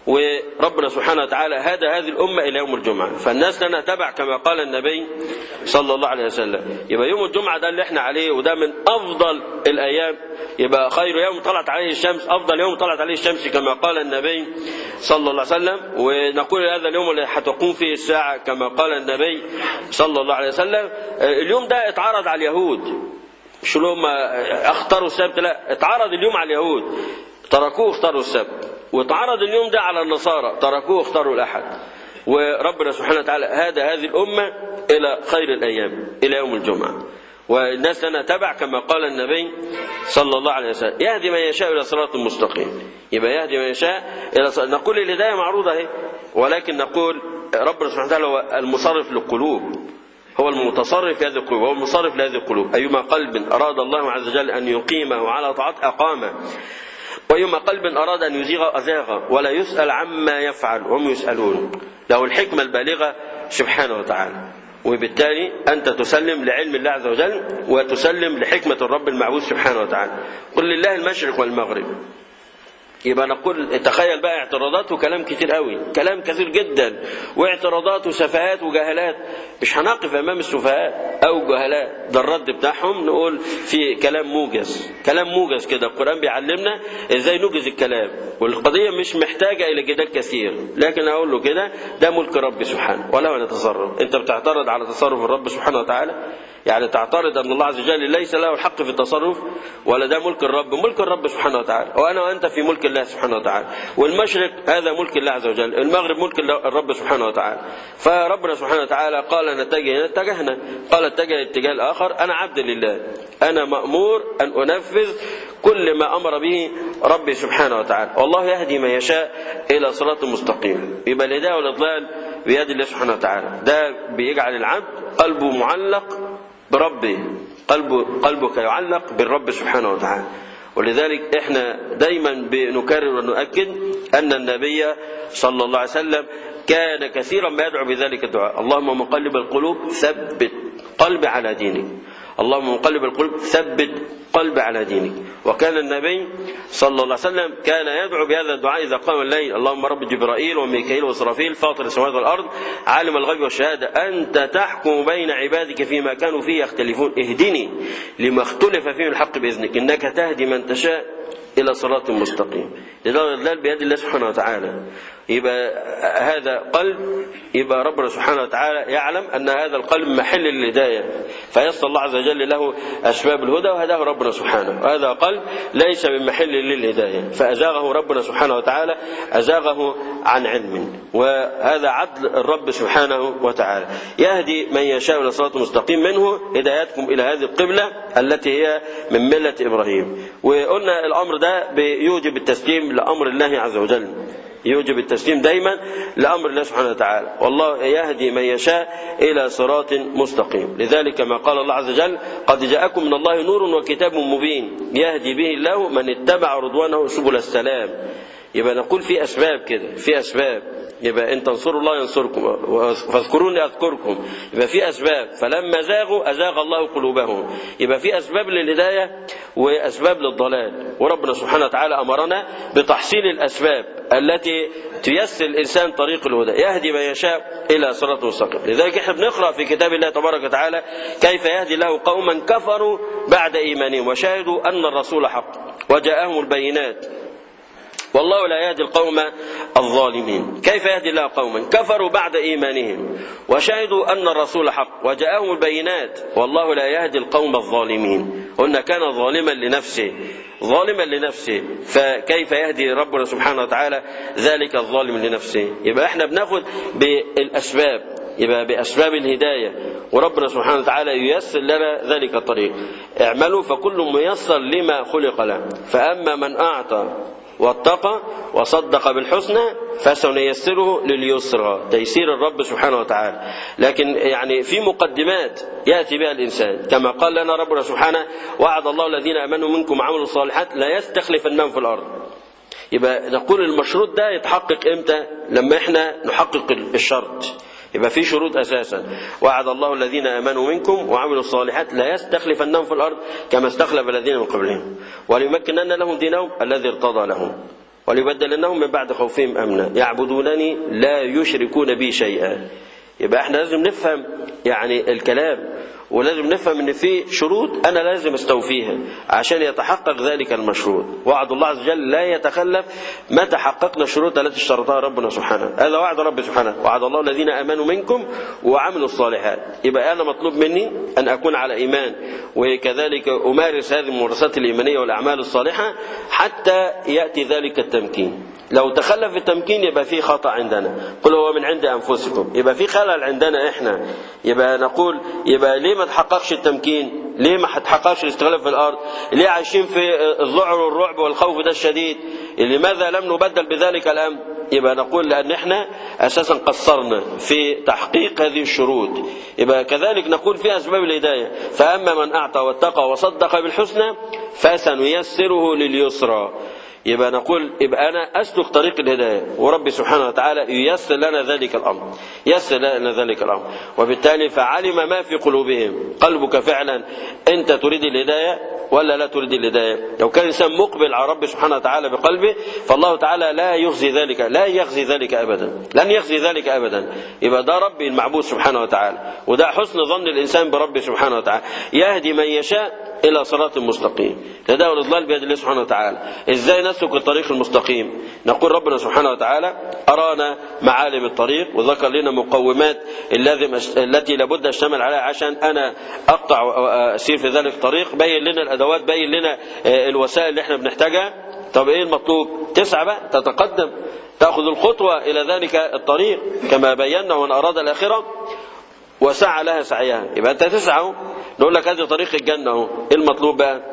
وربنا سبحانه وتعالى هدى هذه الأمة إلى يوم الجمعة فالناس لنا تبع كما قال النبي صلى الله عليه وسلم يبقى يوم الجمعة ده اللي احنا عليه وده من أفضل الأيام يبقى خير يوم طلعت عليه الشمس أفضل يوم طلعت عليه الشمس كما قال النبي صلى الله عليه وسلم ونقول هذا اليوم اللي هتقوم فيه الساعة كما قال النبي صلى الله عليه وسلم اليوم ده اتعرض على اليهود مش اللي هم اختاروا السبت لا اتعرض اليوم على اليهود تركوه اختاروا السبت واتعرض اليوم ده على النصارى تركوه اختاروا الاحد وربنا سبحانه وتعالى هدى هذه الامه الى خير الايام الى يوم الجمعه والناس لنا تبع كما قال النبي صلى الله عليه وسلم يهدي من يشاء الى صراط مستقيم يبقى يهدي من يشاء الى صراط نقول الهدايه معروضه اهي ولكن نقول ربنا سبحانه وتعالى هو المصرف للقلوب هو المتصرف في هذه القلوب هو المصرف لهذه القلوب أيما قلب أراد الله عز وجل أن يقيمه على طاعته أقامه وأيما قلب أراد أن يزيغ أزاغ ولا يسأل عما يفعل وهم يسألون له الحكمة البالغة سبحانه وتعالى وبالتالي أنت تسلم لعلم الله عز وجل وتسلم لحكمة الرب المعبود سبحانه وتعالى قل لله المشرق والمغرب يبقى نقول تخيل بقى اعتراضات وكلام كتير قوي كلام كثير جدا واعتراضات وسفهات وجهالات مش هنقف امام السفهاء او الجهلاء ده الرد بتاعهم نقول في كلام موجز كلام موجز كده القران بيعلمنا ازاي نوجز الكلام والقضيه مش محتاجه الى جدال كثير لكن اقول له كده ده ملك رب سبحانه ولا نتصرف انت بتعترض على تصرف الرب سبحانه وتعالى يعني تعترض ان الله عز وجل ليس له الحق في التصرف ولا ده ملك الرب ملك الرب سبحانه وتعالى وانا وانت في ملك الله سبحانه وتعالى والمشرق هذا ملك الله عز وجل المغرب ملك الرب سبحانه وتعالى فربنا سبحانه وتعالى قال نتجه اتجهنا قال اتجه اتجاه الاخر انا عبد لله انا مامور ان انفذ كل ما امر به ربي سبحانه وتعالى والله يهدي من يشاء الى صراط مستقيم يبقى الهدايه والاضلال بيد الله سبحانه وتعالى ده بيجعل العبد قلبه معلق بربه قلبه قلبك يعلق بالرب سبحانه وتعالى ولذلك احنا دايما بنكرر ونؤكد ان النبي صلى الله عليه وسلم كان كثيرا ما يدعو بذلك الدعاء اللهم مقلب القلوب ثبت قلبي على دينك اللهم مقلب القلوب ثبت قلبي على دينك وكان النبي صلى الله عليه وسلم كان يدعو بهذا الدعاء إذا قام الليل اللهم رب جبرائيل وميكائيل وإسرافيل فاطر السماوات والأرض عالم الغيب والشهادة أنت تحكم بين عبادك فيما كانوا فيه يختلفون اهدني لما اختلف فيه الحق بإذنك إنك تهدي من تشاء إلى صراط مستقيم لذلك بيد الله سبحانه وتعالى يبقى هذا قلب يبقى ربنا سبحانه وتعالى يعلم أن هذا القلب محل للهداية فيسر الله عز وجل له أسباب الهدى وهداه ربنا سبحانه وهذا قلب ليس من محل للهداية فأزاغه ربنا سبحانه وتعالى أزاغه عن علم وهذا عدل الرب سبحانه وتعالى يهدي من يشاء إلى صراط مستقيم منه هدايتكم إلى هذه القبلة التي هي من ملة إبراهيم وقلنا الأمر ده بيوجب التسليم لأمر الله عز وجل يوجب التسليم دايما لأمر الله سبحانه وتعالى والله يهدي من يشاء إلى صراط مستقيم لذلك ما قال الله عز وجل قد جاءكم من الله نور وكتاب مبين يهدي به الله من اتبع رضوانه سبل السلام يبقى نقول في أسباب كده في أسباب يبقى ان تنصروا الله ينصركم فاذكروني اذكركم يبقى في اسباب فلما زاغوا ازاغ الله قلوبهم يبقى في اسباب للهدايه واسباب للضلال وربنا سبحانه وتعالى امرنا بتحصيل الاسباب التي تيسر الانسان طريق الهدى يهدي من يشاء الى صراط مستقيم لذلك احنا بنقرا في كتاب الله تبارك وتعالى كيف يهدي الله قوما كفروا بعد ايمانهم وشهدوا ان الرسول حق وجاءهم البينات والله لا يهدي القوم الظالمين كيف يهدي الله قوما كفروا بعد إيمانهم وشهدوا أن الرسول حق وجاءهم البينات والله لا يهدي القوم الظالمين قلنا كان ظالما لنفسه ظالما لنفسه فكيف يهدي ربنا سبحانه وتعالى ذلك الظالم لنفسه يبقى احنا بناخد بالأسباب يبقى بأسباب الهداية وربنا سبحانه وتعالى ييسر لنا ذلك الطريق اعملوا فكل ميسر لما خلق له فأما من أعطى واتقى وصدق بالحسنى فسنيسره لليسرى تيسير الرب سبحانه وتعالى لكن يعني في مقدمات ياتي بها الانسان كما قال لنا ربنا سبحانه وعد الله الذين امنوا منكم وعملوا الصالحات لا يستخلفنهم في الارض يبقى نقول المشروط ده يتحقق امتى لما احنا نحقق الشرط يبقى في شروط اساسا وعد الله الذين امنوا منكم وعملوا الصالحات لا يستخلفنهم في الارض كما استخلف الذين من قبلهم وليمكنن لهم دينهم الذي ارتضى لهم وليبدلنهم من بعد خوفهم أمنا يعبدونني لا يشركون بي شيئا يبقى احنا لازم نفهم يعني الكلام ولازم نفهم ان في شروط انا لازم استوفيها عشان يتحقق ذلك المشروط وعد الله عز وجل لا يتخلف متى حققنا الشروط التي اشترطها ربنا سبحانه هذا وعد رب سبحانه وعد الله الذين امنوا منكم وعملوا الصالحات يبقى انا مطلوب مني ان اكون على ايمان وكذلك امارس هذه الممارسات الايمانيه والاعمال الصالحه حتى ياتي ذلك التمكين لو تخلف التمكين يبقى في خطأ عندنا قل هو من عند أنفسكم يبقى في خلل عندنا إحنا يبقى نقول يبقى ليه ما تحققش التمكين ليه ما تحققش الاستغلال في الأرض ليه عايشين في الذعر والرعب والخوف ده الشديد لماذا لم نبدل بذلك الأمر يبقى نقول لأن احنا أساسا قصرنا في تحقيق هذه الشروط يبقى كذلك نقول في أسباب الهداية فأما من أعطى واتقى وصدق بالحسنى فسنيسره لليسرى يبقى نقول يبقى أنا أسلك طريق الهداية وربي سبحانه وتعالى ييسر لنا ذلك الأمر يسر لنا ذلك الأمر وبالتالي فعلم ما في قلوبهم قلبك فعلا أنت تريد الهداية ولا لا تريد الهداية لو كان الإنسان مقبل على ربي سبحانه وتعالى بقلبه فالله تعالى لا يخزي ذلك لا يخزي ذلك أبدا لن يخزي ذلك أبدا يبقى ده ربي المعبود سبحانه وتعالى وده حسن ظن الإنسان بربي سبحانه وتعالى يهدي من يشاء إلى صراط مستقيم الهداية والإضلال بيد الله سبحانه وتعالى إزاي نسلك الطريق المستقيم نقول ربنا سبحانه وتعالى أرانا معالم الطريق وذكر لنا مقومات التي لابد أشتمل عليها عشان أنا أقطع وأسير في ذلك الطريق بين لنا الأدوات بين لنا الوسائل اللي احنا بنحتاجها طب إيه المطلوب تسعى بقى تتقدم تأخذ الخطوة إلى ذلك الطريق كما بينا ومن أراد الآخرة وسعى لها سعيها يبقى أنت تسعى نقول لك هذه طريق الجنة اهو ايه المطلوب بقى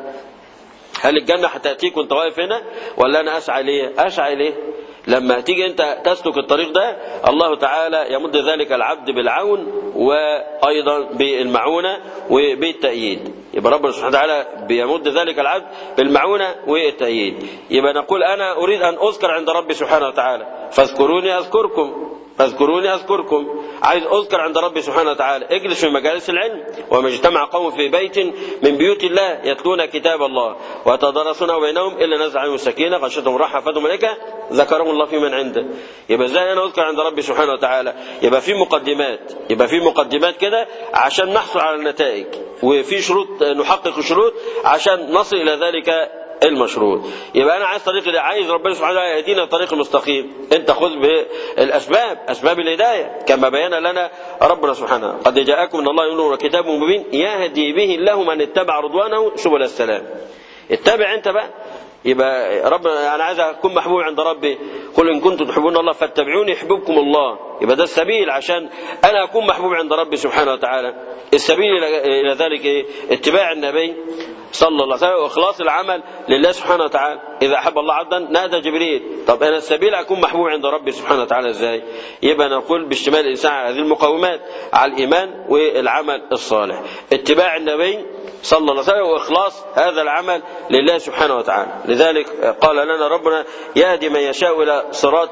هل الجنة هتأتيك وانت واقف هنا ولا أنا أسعى ليه أسعى ليه لما تيجي أنت تسلك الطريق ده الله تعالى يمد ذلك العبد بالعون وأيضا بالمعونة وبالتأييد يبقى ربنا سبحانه وتعالى بيمد ذلك العبد بالمعونة والتأييد يبقى نقول أنا أريد أن أذكر عند ربي سبحانه وتعالى فاذكروني أذكركم اذكروني اذكركم عايز اذكر عند ربي سبحانه وتعالى اجلس في مجالس العلم وما اجتمع قوم في بيت من بيوت الله يتلون كتاب الله ويتدارسونه بينهم الا نزل عليهم السكينه غشتهم الرحمه فاتهم ملائكه ذكرهم الله في من عنده يبقى ازاي انا اذكر عند ربي سبحانه وتعالى يبقى في مقدمات يبقى في مقدمات كده عشان نحصل على النتائج وفي شروط نحقق الشروط عشان نصل الى ذلك المشروط يبقى انا عايز طريق عايز ربنا سبحانه وتعالى يهدينا الطريق المستقيم انت خذ بالاسباب اسباب الهدايه كما بين لنا ربنا سبحانه قد جاءكم من الله نور وكتاب مبين يهدي به الله من اتبع رضوانه سبل السلام اتبع انت بقى يبقى ربنا انا عايز اكون محبوب عند ربي قل ان كنتم تحبون الله فاتبعوني يحببكم الله يبقى ده السبيل عشان انا اكون محبوب عند ربي سبحانه وتعالى السبيل الى ذلك ايه اتباع النبي صلى الله عليه وسلم واخلاص العمل لله سبحانه وتعالى اذا احب الله عبدا نادى جبريل طب انا السبيل اكون محبوب عند ربي سبحانه وتعالى ازاي يبقى نقول باشتمال الانسان على هذه المقومات على الايمان والعمل الصالح اتباع النبي صلى الله عليه وسلم واخلاص هذا العمل لله سبحانه وتعالى لذلك قال لنا ربنا يهدي من يشاء الى صراط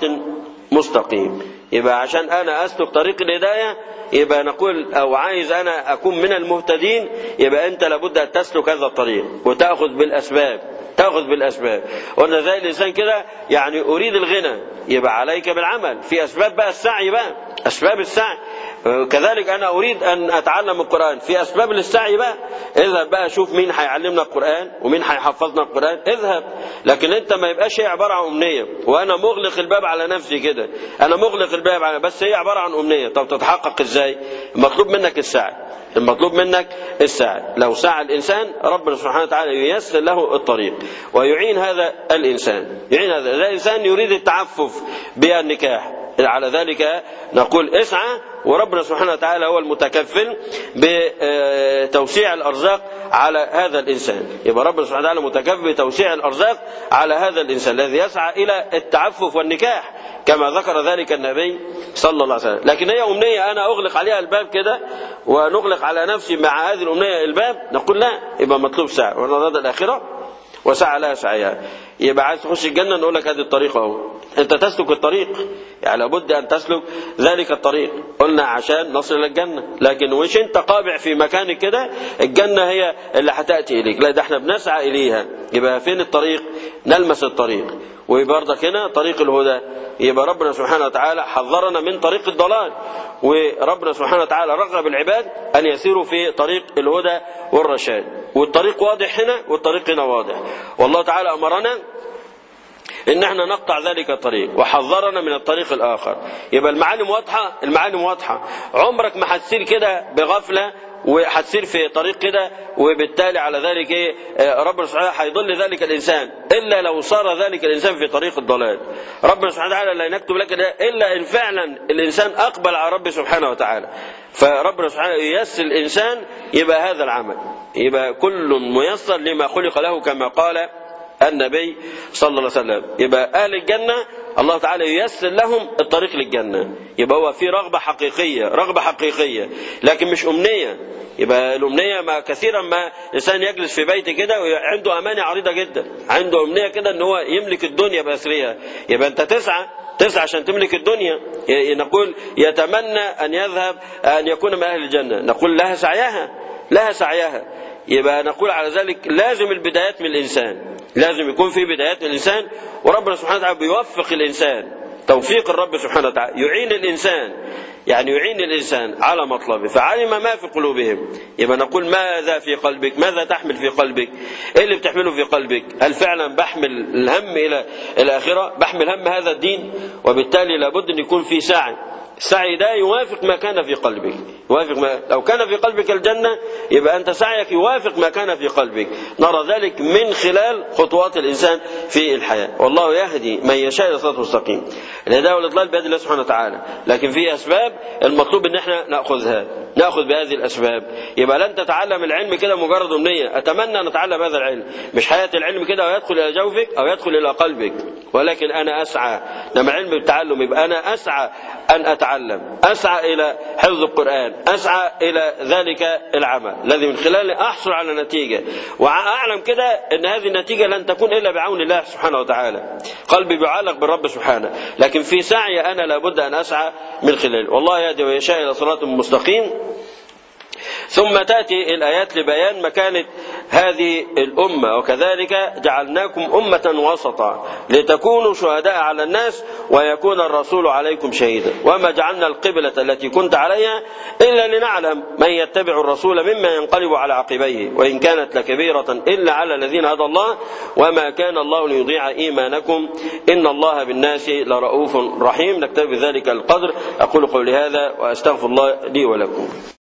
مستقيم يبقى عشان انا اسلك طريق الهدايه يبقى نقول او عايز انا اكون من المهتدين يبقى انت لابد ان تسلك هذا الطريق وتاخذ بالاسباب تاخذ بالاسباب قلنا زي الانسان كده يعني اريد الغنى يبقى عليك بالعمل في اسباب بقى السعي بقى اسباب السعي كذلك انا اريد ان اتعلم القران في اسباب للسعي بقى اذهب بقى شوف مين هيعلمنا القران ومين هيحفظنا القران اذهب لكن انت ما يبقاش هي عباره عن امنيه وانا مغلق الباب على نفسي كده انا مغلق الباب على بس هي عباره عن امنيه طب تتحقق ازاي المطلوب منك السعي المطلوب منك السعي لو سعى الانسان ربنا سبحانه وتعالى ييسر له الطريق ويعين هذا الانسان يعين هذا الانسان يريد التعفف بالنكاح على ذلك نقول اسعى وربنا سبحانه وتعالى هو المتكفل بتوسيع الارزاق على هذا الانسان يبقى ربنا سبحانه وتعالى متكفل بتوسيع الارزاق على هذا الانسان الذي يسعى الى التعفف والنكاح كما ذكر ذلك النبي صلى الله عليه وسلم لكن هي امنيه انا اغلق عليها الباب كده ونغلق على نفسي مع هذه الامنيه الباب نقول لا يبقى مطلوب سعي ومن اراد الاخره وسعى لها سعيها يبقى عايز تخش الجنه نقول لك هذه الطريقه اهو انت تسلك الطريق يعني لابد ان تسلك ذلك الطريق قلنا عشان نصل الى الجنه لكن مش انت قابع في مكانك كده الجنه هي اللي هتاتي اليك لا ده احنا بنسعى اليها يبقى فين الطريق نلمس الطريق وبرضك هنا طريق الهدى يبقى ربنا سبحانه وتعالى حذرنا من طريق الضلال وربنا سبحانه وتعالى رغب العباد أن يسيروا في طريق الهدى والرشاد والطريق واضح هنا والطريق هنا واضح والله تعالى أمرنا ان احنا نقطع ذلك الطريق وحذرنا من الطريق الاخر يبقى المعالم واضحه المعالم واضحه عمرك ما هتسير كده بغفله وهتسير في طريق كده وبالتالي على ذلك ايه ربنا سبحانه هيضل ذلك الانسان الا لو صار ذلك الانسان في طريق الضلال ربنا سبحانه وتعالى لا يكتب لك ده الا ان فعلا الانسان اقبل على ربه سبحانه وتعالى فربنا سبحانه ييسر الانسان يبقى هذا العمل يبقى كل ميسر لما خلق له كما قال النبي صلى الله عليه وسلم يبقى اهل الجنه الله تعالى ييسر لهم الطريق للجنه يبقى هو في رغبه حقيقيه رغبه حقيقيه لكن مش امنيه يبقى الامنيه ما كثيرا ما انسان يجلس في بيته كده وعنده اماني عريضه جدا عنده امنيه كده ان هو يملك الدنيا باسرها يبقى انت تسعى تسعى عشان تملك الدنيا نقول يتمنى ان يذهب ان يكون من اهل الجنه نقول لها سعيها لها سعيها يبقى نقول على ذلك لازم البدايات من الانسان لازم يكون في بدايات الانسان وربنا سبحانه وتعالى بيوفق الانسان توفيق الرب سبحانه وتعالى يعين الانسان يعني يعين الانسان على مطلبه فعلم ما في قلوبهم يبقى نقول ماذا في قلبك ماذا تحمل في قلبك ايه اللي بتحمله في قلبك هل فعلا بحمل الهم الى الاخره بحمل هم هذا الدين وبالتالي لابد ان يكون في سعي السعي ده يوافق ما كان في قلبك يوافق ما لو كان في قلبك الجنة يبقى أنت سعيك يوافق ما كان في قلبك نرى ذلك من خلال خطوات الإنسان في الحياة والله يهدي من يشاء إلى صراط مستقيم الهداية والإضلال بيد الله سبحانه وتعالى لكن في أسباب المطلوب إن احنا نأخذها نأخذ بهذه الأسباب يبقى لن تتعلم العلم كده مجرد أمنية أتمنى أن أتعلم هذا العلم مش حياة العلم كده ويدخل إلى جوفك أو يدخل إلى قلبك ولكن أنا أسعى لما علم بالتعلم يبقى أنا أسعى أن أتعلم أسعى إلى حفظ القرآن أسعى إلى ذلك العمل الذي من خلاله أحصل على نتيجة وأعلم كده أن هذه النتيجة لن تكون إلا بعون الله سبحانه وتعالى قلبي بيعلق بالرب سبحانه لكن في سعي أنا لابد أن أسعى من خلاله والله يهدي ويشاء إلى صراط مستقيم ثم تأتي الآيات لبيان مكانة هذه الأمة وكذلك جعلناكم أمة وسطا لتكونوا شهداء على الناس ويكون الرسول عليكم شهيدا وما جعلنا القبلة التي كنت عليها إلا لنعلم من يتبع الرسول مما ينقلب على عقبيه وإن كانت لكبيرة إلا على الذين هدى الله وما كان الله ليضيع إيمانكم إن الله بالناس لرؤوف رحيم نكتب بذلك القدر أقول قولي هذا وأستغفر الله لي ولكم